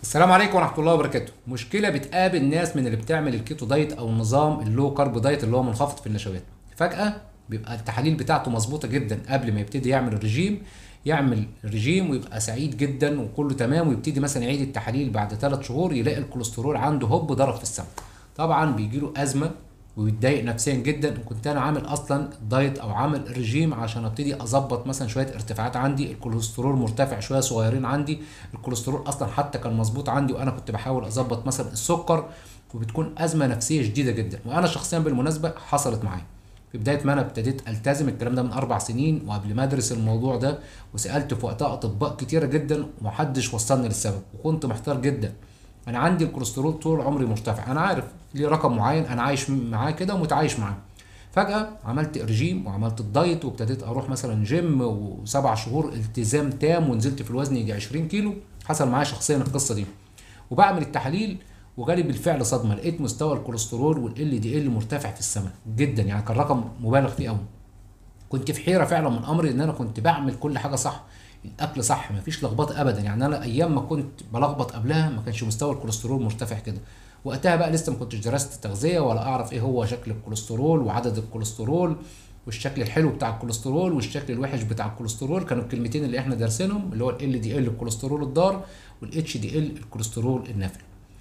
السلام عليكم ورحمه الله وبركاته مشكله بتقابل ناس من اللي بتعمل الكيتو دايت او النظام اللو كارب دايت اللي هو منخفض في النشويات فجاه بيبقى التحاليل بتاعته مظبوطه جدا قبل ما يبتدي يعمل الرجيم يعمل رجيم ويبقى سعيد جدا وكله تمام ويبتدي مثلا يعيد التحاليل بعد ثلاث شهور يلاقي الكوليسترول عنده هوب ضرب في السماء طبعا بيجي له ازمه ويتضايق نفسيا جدا وكنت انا عامل اصلا دايت او عامل رجيم عشان ابتدي اظبط مثلا شويه ارتفاعات عندي الكوليسترول مرتفع شويه صغيرين عندي الكوليسترول اصلا حتى كان مظبوط عندي وانا كنت بحاول اظبط مثلا السكر وبتكون ازمه نفسيه شديده جدا وانا شخصيا بالمناسبه حصلت معايا في بدايه ما انا ابتديت التزم الكلام ده من اربع سنين وقبل ما ادرس الموضوع ده وسالت في وقتها اطباء كتيره جدا ومحدش وصلني للسبب وكنت محتار جدا انا عندي الكوليسترول طول عمري مرتفع انا عارف ليه رقم معين انا عايش معاه كده ومتعايش معاه فجاه عملت رجيم وعملت الدايت وابتديت اروح مثلا جيم وسبع شهور التزام تام ونزلت في الوزن يجي 20 كيلو حصل معايا شخصيا القصه دي وبعمل التحاليل وجالي بالفعل صدمه لقيت مستوى الكوليسترول والال دي ال مرتفع في السماء جدا يعني كان رقم مبالغ فيه قوي كنت في حيره فعلا من امري ان انا كنت بعمل كل حاجه صح الاكل صح مفيش لخبطه ابدا يعني انا ايام ما كنت بلخبط قبلها ما كانش مستوى الكوليسترول مرتفع كده وقتها بقى لسه ما كنتش درست تغذيه ولا اعرف ايه هو شكل الكوليسترول وعدد الكوليسترول والشكل الحلو بتاع الكوليسترول والشكل الوحش بتاع الكوليسترول كانوا الكلمتين اللي احنا دارسينهم اللي هو ال دي ال الكوليسترول الضار والاتش دي ال الكوليسترول النافع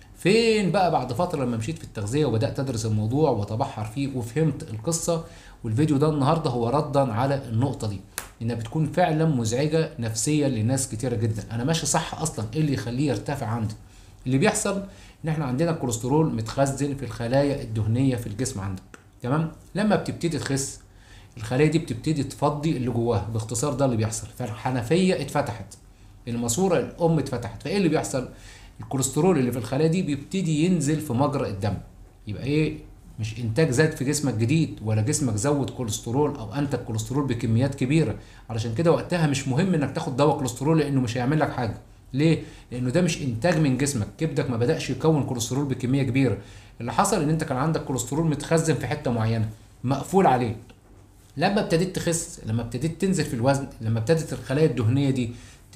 فين بقى بعد فتره لما مشيت في التغذيه وبدات ادرس الموضوع واتبحر فيه وفهمت القصه والفيديو ده النهارده هو ردا على النقطه دي انها بتكون فعلا مزعجه نفسيا لناس كتيره جدا انا ماشي صح اصلا ايه اللي يخليه يرتفع عندي اللي بيحصل ان احنا عندنا الكوليسترول متخزن في الخلايا الدهنيه في الجسم عندك تمام لما بتبتدي تخس الخلايا دي بتبتدي تفضي اللي جواها باختصار ده اللي بيحصل فالحنفيه اتفتحت الماسوره الام اتفتحت فايه اللي بيحصل الكوليسترول اللي في الخلايا دي بيبتدي ينزل في مجرى الدم يبقى ايه مش انتاج زاد في جسمك جديد ولا جسمك زود كوليسترول او انتج كوليسترول بكميات كبيره علشان كده وقتها مش مهم انك تاخد دواء كوليسترول لانه مش هيعمل لك حاجه ليه لانه ده مش انتاج من جسمك كبدك ما بداش يكون كوليسترول بكميه كبيره اللي حصل ان انت كان عندك كوليسترول متخزن في حته معينه مقفول عليه لما ابتديت تخس لما ابتديت تنزل في الوزن لما ابتدت الخلايا الدهنيه دي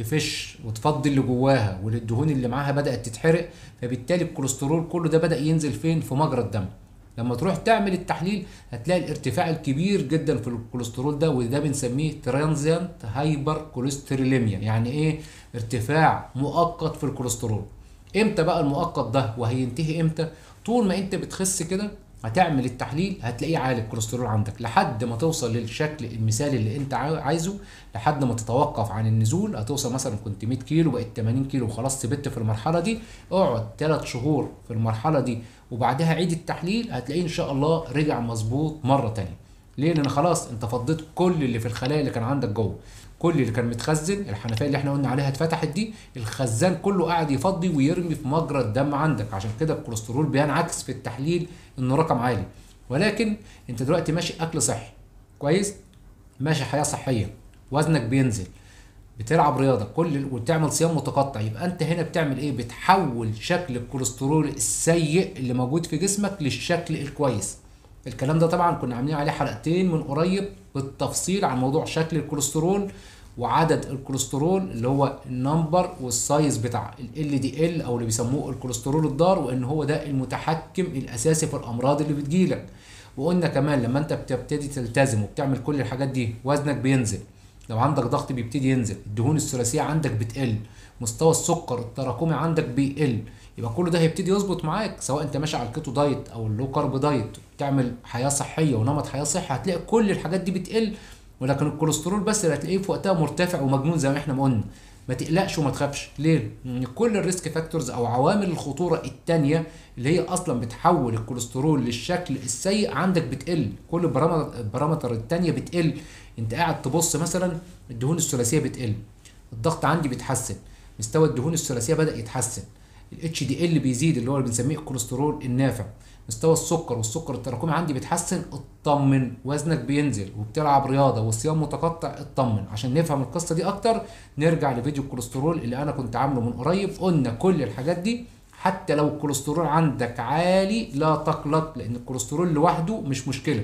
تفش وتفضي اللي جواها والدهون اللي معاها بدات تتحرق فبالتالي الكوليسترول كله ده بدا ينزل فين في مجرى الدم لما تروح تعمل التحليل هتلاقي الارتفاع الكبير جدا في الكوليسترول ده وده بنسميه ترانزيانت هايبر كوليستروليميا يعني ايه ارتفاع مؤقت في الكوليسترول امتى بقى المؤقت ده وهينتهي امتى طول ما انت بتخس كده هتعمل التحليل هتلاقيه عالي الكوليسترول عندك لحد ما توصل للشكل المثالي اللي انت عايزه لحد ما تتوقف عن النزول هتوصل مثلا كنت 100 كيلو بقيت 80 كيلو وخلاص ثبت في المرحله دي اقعد 3 شهور في المرحله دي وبعدها عيد التحليل هتلاقيه ان شاء الله رجع مظبوط مره تانية ليه لان خلاص انت فضيت كل اللي في الخلايا اللي كان عندك جوه كل اللي كان متخزن الحنفيه اللي احنا قلنا عليها اتفتحت دي الخزان كله قاعد يفضي ويرمي في مجرى الدم عندك عشان كده الكوليسترول بينعكس في التحليل انه رقم عالي ولكن انت دلوقتي ماشي اكل صحي كويس ماشي حياه صحيه وزنك بينزل بتلعب رياضه كل وتعمل صيام متقطع يبقى انت هنا بتعمل ايه بتحول شكل الكوليسترول السيء اللي موجود في جسمك للشكل الكويس الكلام ده طبعا كنا عاملين عليه حلقتين من قريب بالتفصيل عن موضوع شكل الكوليسترول وعدد الكوليسترول اللي هو النمبر والسايز بتاع ال دي ال او اللي بيسموه الكوليسترول الضار وان هو ده المتحكم الاساسي في الامراض اللي بتجيلك وقلنا كمان لما انت بتبتدي تلتزم وبتعمل كل الحاجات دي وزنك بينزل لو عندك ضغط بيبتدي ينزل الدهون الثلاثيه عندك بتقل مستوى السكر التراكمي عندك بيقل يبقى كل ده هيبتدي يظبط معاك سواء انت ماشي على الكيتو دايت او اللو كارب دايت بتعمل حياه صحيه ونمط حياه صحي هتلاقي كل الحاجات دي بتقل ولكن الكوليسترول بس اللي هتلاقيه في وقتها مرتفع ومجنون زي ما احنا ما قلنا ما تقلقش وما تخافش ليه؟ لان كل الريسك فاكتورز او عوامل الخطوره الثانيه اللي هي اصلا بتحول الكوليسترول للشكل السيء عندك بتقل كل البرامتر الثانيه بتقل انت قاعد تبص مثلا الدهون الثلاثيه بتقل الضغط عندي بيتحسن مستوى الدهون الثلاثيه بدا يتحسن الاتش دي ال بيزيد اللي هو اللي بنسميه الكوليسترول النافع مستوى السكر والسكر التراكمي عندي بيتحسن اطمن وزنك بينزل وبتلعب رياضه وصيام متقطع اطمن عشان نفهم القصه دي اكتر نرجع لفيديو الكوليسترول اللي انا كنت عامله من قريب قلنا كل الحاجات دي حتى لو الكوليسترول عندك عالي لا تقلق لان الكوليسترول لوحده مش مشكله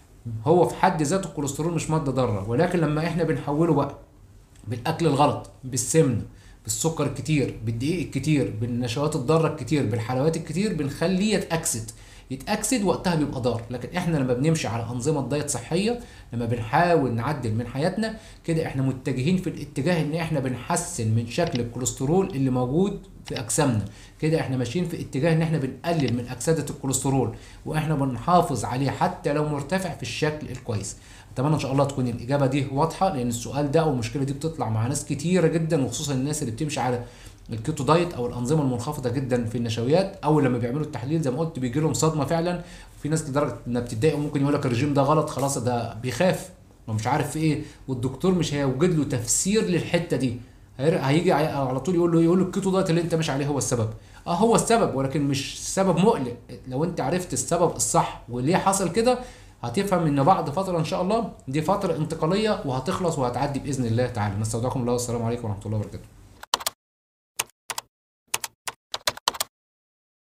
هو في حد ذاته الكوليسترول مش ماده ضاره ولكن لما احنا بنحوله بقى بالاكل الغلط بالسمنه بالسكر الكتير بالدقيق الكتير بالنشويات الضاره الكتير بالحلويات الكتير بنخليه يتاكسد يتاكسد وقتها بيبقى ضار لكن احنا لما بنمشي على انظمه دايت صحيه لما بنحاول نعدل من حياتنا كده احنا متجهين في الاتجاه ان احنا بنحسن من شكل الكوليسترول اللي موجود في اجسامنا كده احنا ماشيين في اتجاه ان احنا بنقلل من اكسده الكوليسترول واحنا بنحافظ عليه حتى لو مرتفع في الشكل الكويس اتمنى ان شاء الله تكون الاجابه دي واضحه لان السؤال ده او المشكله دي بتطلع مع ناس كتيره جدا وخصوصا الناس اللي بتمشي على الكيتو دايت او الانظمه المنخفضه جدا في النشويات اول لما بيعملوا التحليل زي ما قلت بيجي لهم صدمه فعلا في ناس لدرجه انها بتتضايق وممكن يقول لك الرجيم ده غلط خلاص ده بيخاف ومش عارف في ايه والدكتور مش هيوجد له تفسير للحته دي هير- هيجي على طول يقول له يقول له الكيتو دايت اللي انت ماشي عليه هو السبب اه هو السبب ولكن مش سبب مقلق لو انت عرفت السبب الصح وليه حصل كده هتفهم ان بعد فتره ان شاء الله دي فتره انتقاليه وهتخلص وهتعدي باذن الله تعالى نستودعكم الله والسلام عليكم ورحمه الله وبركاته